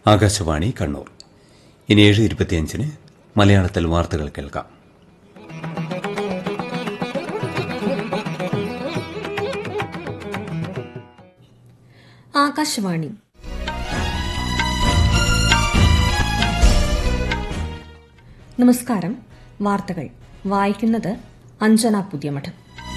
ആകാശവാണി കണ്ണൂർ ഇനി ഏഴ് ഇരുപത്തിയഞ്ചിന് മലയാളത്തിൽ വാർത്തകൾ കേൾക്കാം ആകാശവാണി നമസ്കാരം വാർത്തകൾ വായിക്കുന്നത് അഞ്ജന പുതിയമഠം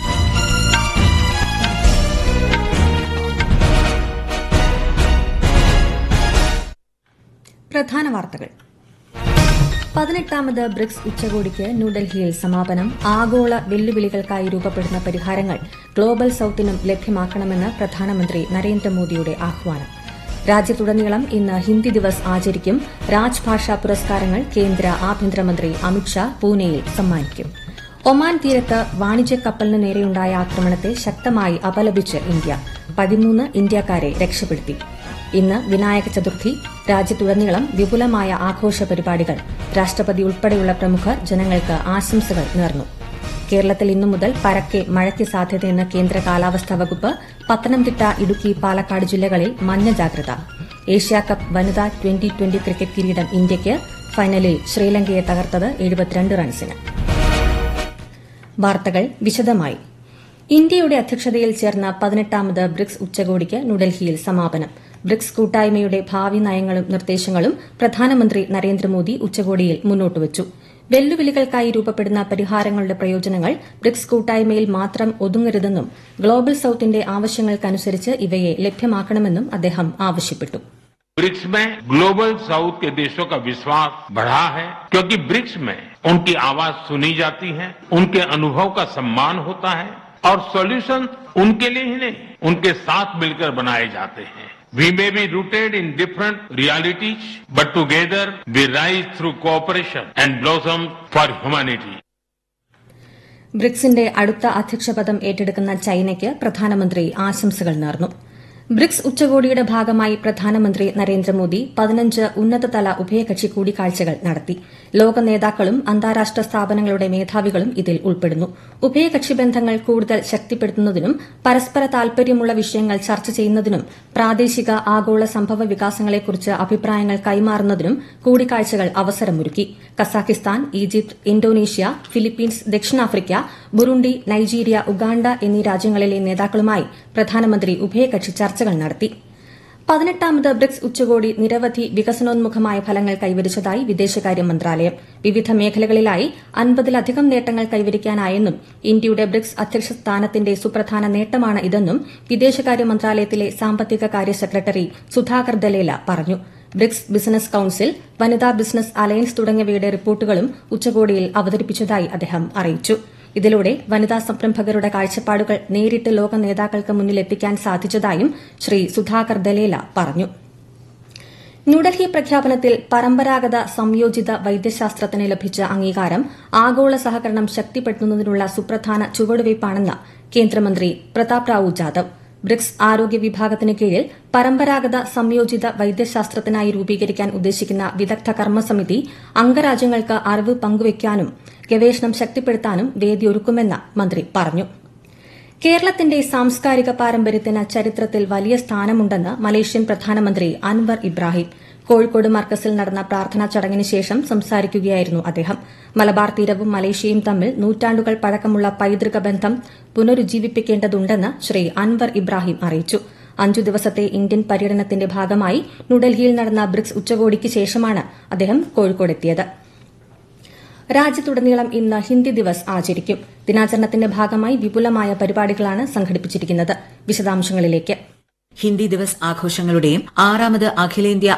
പ്രധാന വാർത്തകൾ പതിനെട്ടാമത് ബ്രിക്സ് ഉച്ചകോടിക്ക് ന്യൂഡൽഹിയിൽ സമാപനം ആഗോള വെല്ലുവിളികൾക്കായി രൂപപ്പെടുന്ന പരിഹാരങ്ങൾ ഗ്ലോബൽ സൌത്തിനും ലഭ്യമാക്കണമെന്ന് പ്രധാനമന്ത്രി നരേന്ദ്രമോദിയുടെ ആഹ്വാനം രാജ്യത്തുടനീളം ഇന്ന് ഹിന്ദി ദിവസ് ആചരിക്കും രാജ്ഭാഷാ പുരസ്കാരങ്ങൾ കേന്ദ്ര ആഭ്യന്തരമന്ത്രി അമിത്ഷാ പൂനെയിൽ സമ്മാനിക്കും ഒമാൻ തീരത്ത് വാണിജ്യ കപ്പലിന് നേരെയുണ്ടായ ആക്രമണത്തെ ശക്തമായി അപലപിച്ച് ഇന്ത്യ പതിമൂന്ന് ഇന്ത്യക്കാരെ രക്ഷപ്പെടുത്തി ഇന്ന് വിനായക ചതുർത്ഥി രാജ്യത്തുടനീളം വിപുലമായ ആഘോഷ പരിപാടികൾ രാഷ്ട്രപതി ഉൾപ്പെടെയുള്ള പ്രമുഖർ ജനങ്ങൾക്ക് ആശംസകൾ നേർന്നു കേരളത്തിൽ ഇന്നു മുതൽ പരക്കെ മഴയ്ക്ക് സാധ്യതയെന്ന് കേന്ദ്ര കാലാവസ്ഥാ വകുപ്പ് പത്തനംതിട്ട ഇടുക്കി പാലക്കാട് ജില്ലകളിൽ മഞ്ഞ ജാഗ്രത ഏഷ്യാകപ്പ് വനിതാ ട്വന്റി ട്വന്റി ക്രിക്കറ്റ് കിരീടം ഇന്ത്യയ്ക്ക് ഫൈനലിൽ ശ്രീലങ്കയെ തകർത്തത് എഴുപത്തിരണ്ട് റൺസിന് വാർത്തകൾ വിശദമായി ഇന്ത്യയുടെ അധ്യക്ഷതയിൽ ചേർന്ന പതിനെട്ടാമത് ബ്രിക്സ് ഉച്ചകോടിക്ക് ന്യൂഡൽഹിയിൽ സമാപനം ബ്രിക്സ് കൂട്ടായ്മയുടെ ഭാവി നയങ്ങളും നിർദ്ദേശങ്ങളും പ്രധാനമന്ത്രി നരേന്ദ്രമോദി ഉച്ചകോടിയിൽ മുന്നോട്ടുവച്ചു വെല്ലുവിളികൾക്കായി രൂപപ്പെടുന്ന പരിഹാരങ്ങളുടെ പ്രയോജനങ്ങൾ ബ്രിക്സ് കൂട്ടായ്മയിൽ മാത്രം ഒതുങ്ങരുതെന്നും ഗ്ലോബൽ സൌത്തിന്റെ ആവശ്യങ്ങൾക്കനുസരിച്ച് ഇവയെ ലഭ്യമാക്കണമെന്നും അദ്ദേഹം ആവശ്യപ്പെട്ടു ब्रिक्स में ग्लोबल साउथ के देशों का विश्वास बढ़ा है क्योंकि ब्रिक्स में उनकी आवाज सुनी जाती है उनके अनुभव का सम्मान होता है और सॉल्यूशन उनके लिए ही नहीं उनके साथ मिलकर बनाए जाते हैं We may be rooted in different realities, but together we rise through cooperation and blossom for humanity. ബ്രിക്സിന്റെ അടുത്ത അധ്യക്ഷപദം ഏറ്റെടുക്കുന്ന ചൈനയ്ക്ക് പ്രധാനമന്ത്രി ആശംസകൾ നേർന്നു ബ്രിക്സ് ഉച്ചകോടിയുടെ ഭാഗമായി പ്രധാനമന്ത്രി നരേന്ദ്രമോദി പതിനഞ്ച് ഉന്നതതല ഉഭയകക്ഷി കൂടിക്കാഴ്ചകൾ നടത്തി ലോക നേതാക്കളും അന്താരാഷ്ട്ര സ്ഥാപനങ്ങളുടെ മേധാവികളും ഇതിൽ ഉൾപ്പെടുന്നു ഉഭയകക്ഷി ബന്ധങ്ങൾ കൂടുതൽ ശക്തിപ്പെടുത്തുന്നതിനും പരസ്പര താൽപര്യമുള്ള വിഷയങ്ങൾ ചർച്ച ചെയ്യുന്നതിനും പ്രാദേശിക ആഗോള സംഭവ വികാസങ്ങളെക്കുറിച്ച് അഭിപ്രായങ്ങൾ കൈമാറുന്നതിനും കൂടിക്കാഴ്ചകൾ അവസരമൊരുക്കി കസാഖിസ്ഥാൻ ഈജിപ്ത് ഇന്തോനേഷ്യ ഫിലിപ്പീൻസ് ദക്ഷിണാഫ്രിക്ക ബുറുണ്ടി നൈജീരിയ ഉഗാണ്ട എന്നീ രാജ്യങ്ങളിലെ നേതാക്കളുമായി പ്രധാനമന്ത്രി ഉഭയകക്ഷി ചർച്ചകൾ നടത്തി പതിനെട്ടാമത് ബ്രിക്സ് ഉച്ചകോടി നിരവധി വികസനോന്മുഖമായ ഫലങ്ങൾ കൈവരിച്ചതായി വിദേശകാര്യ മന്ത്രാലയം വിവിധ മേഖലകളിലായി അൻപതിലധികം നേട്ടങ്ങൾ കൈവരിക്കാനായെന്നും ഇന്ത്യയുടെ ബ്രിക്സ് അധ്യക്ഷ സ്ഥാനത്തിന്റെ സുപ്രധാന നേട്ടമാണ് ഇതെന്നും വിദേശകാര്യ മന്ത്രാലയത്തിലെ സാമ്പത്തിക കാര്യ സെക്രട്ടറി സുധാകർ ദലേല പറഞ്ഞു ബ്രിക്സ് ബിസിനസ് കൌൺസിൽ വനിതാ ബിസിനസ് അലയൻസ് തുടങ്ങിയവയുടെ റിപ്പോർട്ടുകളും ഉച്ചകോടിയിൽ അവതരിപ്പിച്ചതായി അദ്ദേഹം അറിയിച്ചു ഇതിലൂടെ വനിതാ സംരംഭകരുടെ കാഴ്ചപ്പാടുകൾ നേരിട്ട് ലോക നേതാക്കൾക്ക് മുന്നിലെത്തിക്കാൻ സാധിച്ചതായും ശ്രീ സുധാകർ ദലേല പറഞ്ഞു ന്യൂഡൽഹി പ്രഖ്യാപനത്തിൽ പരമ്പരാഗത സംയോജിത വൈദ്യശാസ്ത്രത്തിന് ലഭിച്ച അംഗീകാരം ആഗോള സഹകരണം ശക്തിപ്പെടുത്തുന്നതിനുള്ള സുപ്രധാന ചുവടുവയ്പ്പാണെന്ന് കേന്ദ്രമന്ത്രി പ്രതാപ് റാവു ജാദവ് ബ്രിക്സ് ആരോഗ്യ വിഭാഗത്തിന് കീഴിൽ പരമ്പരാഗത സംയോജിത വൈദ്യശാസ്ത്രത്തിനായി രൂപീകരിക്കാൻ ഉദ്ദേശിക്കുന്ന വിദഗ്ധ കർമ്മസമിതി അംഗരാജ്യങ്ങൾക്ക് അറിവ് പങ്കുവയ്ക്കാനും ഗവേഷണം ശക്തിപ്പെടുത്താനും വേദിയൊരുക്കുമെന്ന് മന്ത്രി പറഞ്ഞു കേരളത്തിന്റെ സാംസ്കാരിക പാരമ്പര്യത്തിന് ചരിത്രത്തിൽ വലിയ സ്ഥാനമുണ്ടെന്ന് മലേഷ്യൻ പ്രധാനമന്ത്രി അൻവർ ഇബ്രാഹിം കോഴിക്കോട് മർക്കസിൽ നടന്ന പ്രാർത്ഥനാ ചടങ്ങിന് ശേഷം സംസാരിക്കുകയായിരുന്നു അദ്ദേഹം മലബാർ തീരവും മലേഷ്യയും തമ്മിൽ നൂറ്റാണ്ടുകൾ പഴക്കമുള്ള പൈതൃക ബന്ധം പുനരുജ്ജീവിപ്പിക്കേണ്ടതുണ്ടെന്ന് ശ്രീ അൻവർ ഇബ്രാഹിം അറിയിച്ചു അഞ്ചു ദിവസത്തെ ഇന്ത്യൻ പര്യടനത്തിന്റെ ഭാഗമായി ന്യൂഡൽഹിയിൽ നടന്ന ബ്രിക്സ് ഉച്ചകോടിക്ക് ശേഷമാണ് അദ്ദേഹം കോഴിക്കോടെത്തിയത് രാജ്യത്തുടനീളം ഇന്ന് ഹിന്ദി ദിവസ് ആചരിക്കും ദിനാചരണത്തിന്റെ ഭാഗമായി വിപുലമായ പരിപാടികളാണ് സംഘടിപ്പിച്ചിരിക്കുന്നത് വിശദാംശങ്ങളിലേക്ക് ഹിന്ദി ദിവസ് ആഘോഷങ്ങളുടെയും ആറാമത് അഖിലേന്ത്യാ